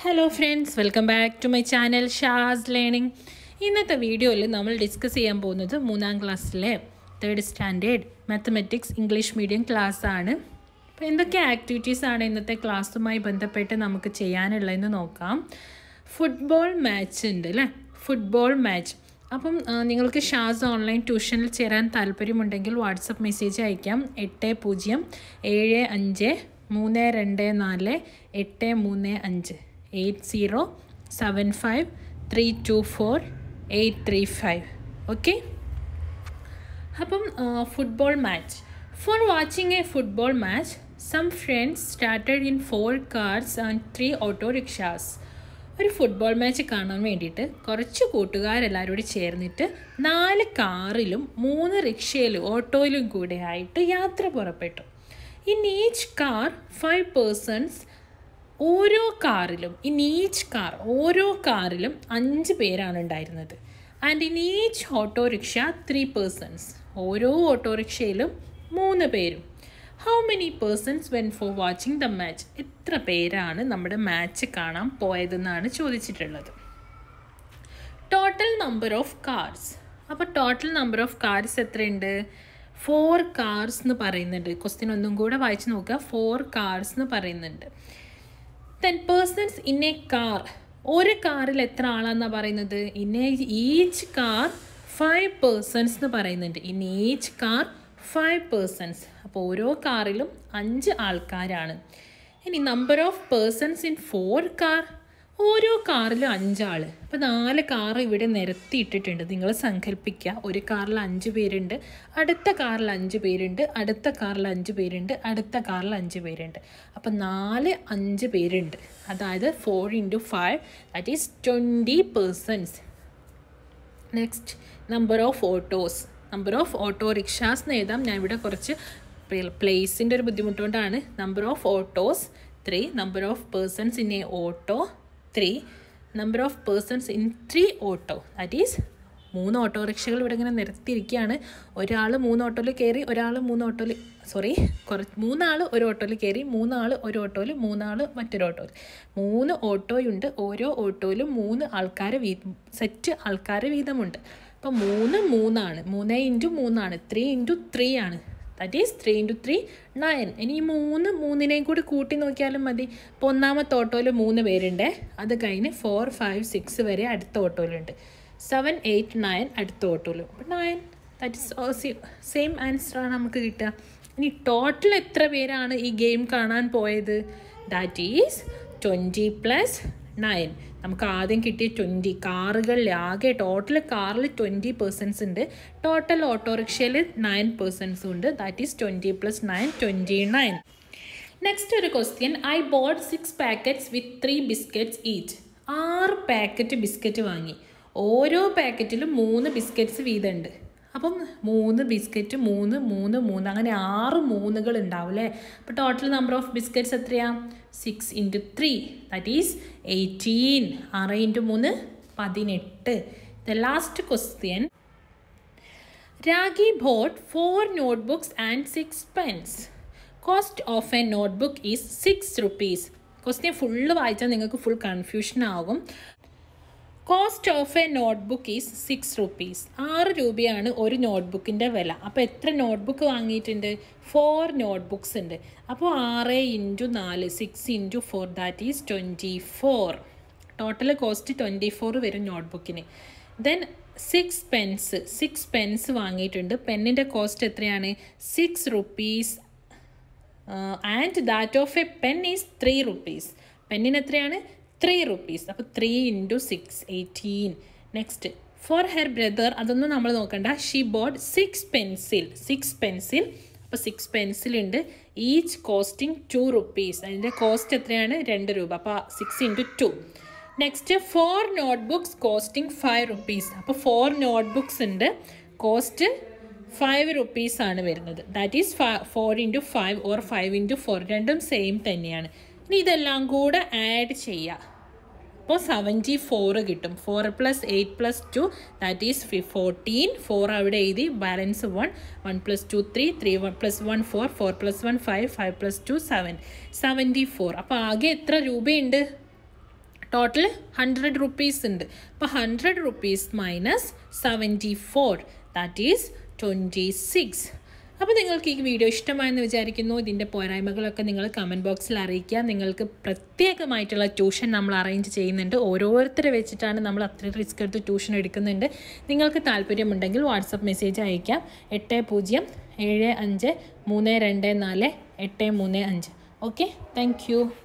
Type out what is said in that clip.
hello friends welcome back to my channel Shaz learning ഇന്നത്തെ വീഡിയോയിൽ നമ്മൾ ഡിസ്കസ് ചെയ്യാൻ പോകുന്നത് മൂന്നാം ക്ലാസ്സിലെ third standard mathematics English medium class ആണ് അപ്പോൾ എന്തൊക്കെ ആക്ടിവിറ്റീസ് ആണ് ഇന്നത്തെ ക്ലാസ്സുമായി ബന്ധപ്പെട്ട് നമുക്ക് ചെയ്യാനുള്ളതെന്ന് നോക്കാം ഫുട്ബോൾ മാച്ച് ഉണ്ട് അല്ലേ ഫുട്ബോൾ മാച്ച് അപ്പം ആ, നിങ്ങൾക്ക് ഷാസ് ഓൺലൈൻ ട്യൂഷനിൽ ചേരാൻ താല്പര്യമുണ്ടെങ്കിൽ വാട്സപ്പ് മെസ്സേജ് അയക്കാം എട്ട് പൂജ്യം ഏഴ് അഞ്ച് മൂന്ന് രണ്ട് നാല് എട്ട് മൂന്ന് അഞ്ച് eight zero seven five three two four eight three five okay അപ്പം football match for watching a football match some friends started in four cars and three auto rickshaws ഒരു ഫുട്ബോൾ മാച്ച് കാണാൻ വേണ്ടിയിട്ട് കുറച്ച് കൂട്ടുകാരെല്ലാവരും കൂടി ചേർന്നിട്ട് നാല് കാറിലും മൂന്ന് റിക്ഷയിലും ഓട്ടോയിലും കൂടെ ആയിട്ട് യാത്ര പുറപ്പെട്ടു in each car five persons ഓരോ കാറിലും ഇൻ ഈച്ച് കാർ ഓരോ കാറിലും അഞ്ച് പേരാണ് ഉണ്ടായിരുന്നത് and in each autorickshaw three persons ഓരോ ഓട്ടോറിക്ഷയിലും മൂന്ന് പേരും how many persons went for watching the match എത്ര പേരാണ് നമ്മുടെ മാച്ച് കാണാൻ പോയതെന്നാണ് ചോദിച്ചിട്ടുള്ളത് ടോട്ടൽ നമ്പർ ഓഫ് കാർസ് അപ്പോൾ ടോട്ടൽ നമ്പർ ഓഫ് കാർസ് എത്രയുണ്ട് ഫോർ കാർസ് എന്ന് പറയുന്നുണ്ട് ക്വസ്റ്റ്യൻ ഒന്നും കൂടെ വായിച്ച് നോക്കുക ഫോർ കാർസ് എന്ന് പറയുന്നുണ്ട് ten persons in a car ഒരു കാറിൽ എത്ര ആളാന്നാ പറയുന്നത് in a each car five persons എന്ന് പറയുന്നുണ്ട് in each car five persons അപ്പോൾ ഓരോ കാറിലും അഞ്ച് ആൾക്കാരാണ് ഇനി number of persons in four car ഓരോ കാറിലും അഞ്ചാൾ അപ്പോൾ നാല് കാർ ഇവിടെ നിരത്തി ഇട്ടിട്ടുണ്ട് നിങ്ങൾ സങ്കല്പിക്കുക ഒരു കാറിൽ അഞ്ച് പേരുണ്ട് അടുത്ത കാറിൽ അഞ്ച് പേരുണ്ട് അടുത്ത കാറിൽ അഞ്ച് പേരുണ്ട് അടുത്ത കാറിൽ അഞ്ച് പേരുണ്ട് അപ്പോൾ നാല് അഞ്ച് പേരുണ്ട് അതായത് four into five that is twenty persons next number of autos number of auto rickshaws എന്ന് എഴുതാം ഞാൻ ഇവിടെ കുറച്ച് പ്ലേസിൻ്റെ ഒരു ബുദ്ധിമുട്ടുകൊണ്ടാണ് number of autos three number of persons in a auto three number of persons in three auto that is മൂന്ന് ഓട്ടോറിക്ഷകൾ ഇവിടെ ഇങ്ങനെ നിരത്തിയിരിക്കുകയാണ് ഒരാൾ മൂന്ന് ഓട്ടോയിൽ കയറി ഒരാൾ മൂന്ന് ഓട്ടോയിൽ സോറി കുറച്ച് മൂന്നാൾ ഒരു ഓട്ടോയിൽ കയറി മൂന്നാൾ ഒരു ഓട്ടോയിൽ മൂന്നാൾ മറ്റൊരു ഓട്ടോയിൽ മൂന്ന് ഓട്ടോയുണ്ട് ഓരോ ഓട്ടോയിലും മൂന്ന് ആൾക്കാർ വീ സെറ്റ് ആൾക്കാർ വീതമുണ്ട് അപ്പോൾ മൂന്ന് മൂന്നാണ് മൂന്ന് ഇൻറ്റു മൂന്നാണ് ത്രീ ഇൻറ്റു ത്രീ ആണ് that is three into three nine ഇനി ഈ മൂന്ന് മൂന്നിനെയും കൂടി കൂട്ടി നോക്കിയാലും മതി ഇപ്പോൾ ഒന്നാമത്തെ ഓട്ടോയിൽ മൂന്ന് പേരുണ്ട് അത് കഴിഞ്ഞ് ഫോർ ഫൈവ് സിക്സ് വരെ അടുത്ത ഓട്ടോയിലുണ്ട് സെവൻ എയ്റ്റ് നയൻ അടുത്ത ഓട്ടോയിലും അപ്പോൾ നയൻ ദാറ്റ് ഇസ് സെയിം ആൻസറാണ് നമുക്ക് കിട്ടുക ഇനി ടോട്ടൽ എത്ര പേരാണ് ഈ ഗെയിം കാണാൻ പോയത് that is twenty plus nine നമുക്ക് ആദ്യം കിട്ടിയ ട്വൻറ്റി കാറുകളിൽ ആകെ ടോട്ടൽ കാറിൽ ട്വൻറ്റി പേഴ്സൻസ് ഉണ്ട് ടോട്ടൽ ഓട്ടോറിക്ഷയിൽ നയൻ പേഴ്സൻസും ഉണ്ട് that is twenty plus nine twenty nine next ഒരു question I bought six packets with three biscuits each ആറ് പാക്കറ്റ് ബിസ്ക്കറ്റ് വാങ്ങി ഓരോ പാക്കറ്റിലും മൂന്ന് ബിസ്ക്കറ്റ്സ് വീതമുണ്ട് അപ്പം മൂന്ന് ബിസ്ക്കറ്റ് മൂന്ന് മൂന്ന് മൂന്ന് അങ്ങനെ ആറ് മൂന്നുകൾ ഉണ്ടാവും അല്ലേ അപ്പോൾ ടോട്ടൽ നമ്പർ ഓഫ് ബിസ്ക്കറ്റ്സ് എത്രയാ six into three that is eighteen ആറ് ഇൻറ്റു മൂന്ന് പതിനെട്ട് the last question Ragi bought four notebooks and six pens cost of a notebook is six rupees question full വായിച്ചാൽ നിങ്ങൾക്ക് ഫുൾ കൺഫ്യൂഷൻ ആകും cost of a notebook is six rupees ആറ് രൂപയാണ് ഒരു നോട്ട്ബുക്കിൻ്റെ വില അപ്പോൾ എത്ര നോട്ട്ബുക്ക് വാങ്ങിയിട്ടുണ്ട് ഫോർ നോട്ട്ബുക്സ് ഉണ്ട് അപ്പോൾ ആറ് ഇൻറ്റു നാല് six into four that is twenty four total cost twenty four വരും നോട്ട്ബുക്കിന് then six pens six pens വാങ്ങിയിട്ടുണ്ട് പെന്നിൻ്റെ കോസ്റ്റ് എത്രയാണ് six rupees and that of a pen is three rupees പെന്നിന് എത്രയാണ് ത്രീ റുപ്പീസ് അപ്പോൾ three into six eighteen next for her brother അതൊന്നും നമ്മൾ നോക്കണ്ട she bought six pencil six pencil അപ്പോൾ സിക്സ് പെൻസിൽ ഉണ്ട് ഈച്ച് കോസ്റ്റിംഗ് ടു റുപ്പീസ് അതിൻ്റെ cost എത്രയാണ് രണ്ട് രൂപ അപ്പോൾ six into two next four notebooks costing five rupees അപ്പോൾ ഫോർ നോട്ട്ബുക്സ് ഉണ്ട് കോസ്റ്റ് ഫൈവ് റുപ്പീസ് ആണ് വരുന്നത് that is four into five or five into four രണ്ടും സെയിം തന്നെയാണ് ഇനി ഇതെല്ലാം കൂടെ ആഡ് ചെയ്യുക അപ്പോൾ സെവൻറ്റി ഫോർ കിട്ടും four plus eight plus two that is ഫി ഫോർട്ടീൻ ഫോർ അവിടെ എഴുതി balance one one plus two three three one plus one four four plus one five five plus two seven seventy four അപ്പോൾ ആകെ എത്ര രൂപയുണ്ട് total hundred rupees ഉണ്ട് അപ്പോൾ hundred rupees minus seventy four that is twenty six അപ്പോൾ നിങ്ങൾക്ക് ഈ video ഇഷ്ടമായെന്ന് വിചാരിക്കുന്നു ഇതിൻ്റെ പോരായ്മകളൊക്കെ നിങ്ങൾ കമൻറ്റ് ബോക്സിൽ അറിയിക്കുക നിങ്ങൾക്ക് പ്രത്യേകമായിട്ടുള്ള ട്യൂഷൻ നമ്മൾ അറേഞ്ച് ചെയ്യുന്നുണ്ട് ഓരോരുത്തരെ വെച്ചിട്ടാണ് നമ്മൾ അത്രയും റിസ്ക് എടുത്ത് ട്യൂഷൻ എടുക്കുന്നുണ്ട് നിങ്ങൾക്ക് താല്പര്യമുണ്ടെങ്കിൽ വാട്സപ്പ് മെസ്സേജ് അയക്കാം എട്ട് പൂജ്യം ഏഴ് അഞ്ച് മൂന്ന് രണ്ട് നാല് എട്ട് മൂന്ന് അഞ്ച് ഓക്കെ താങ്ക്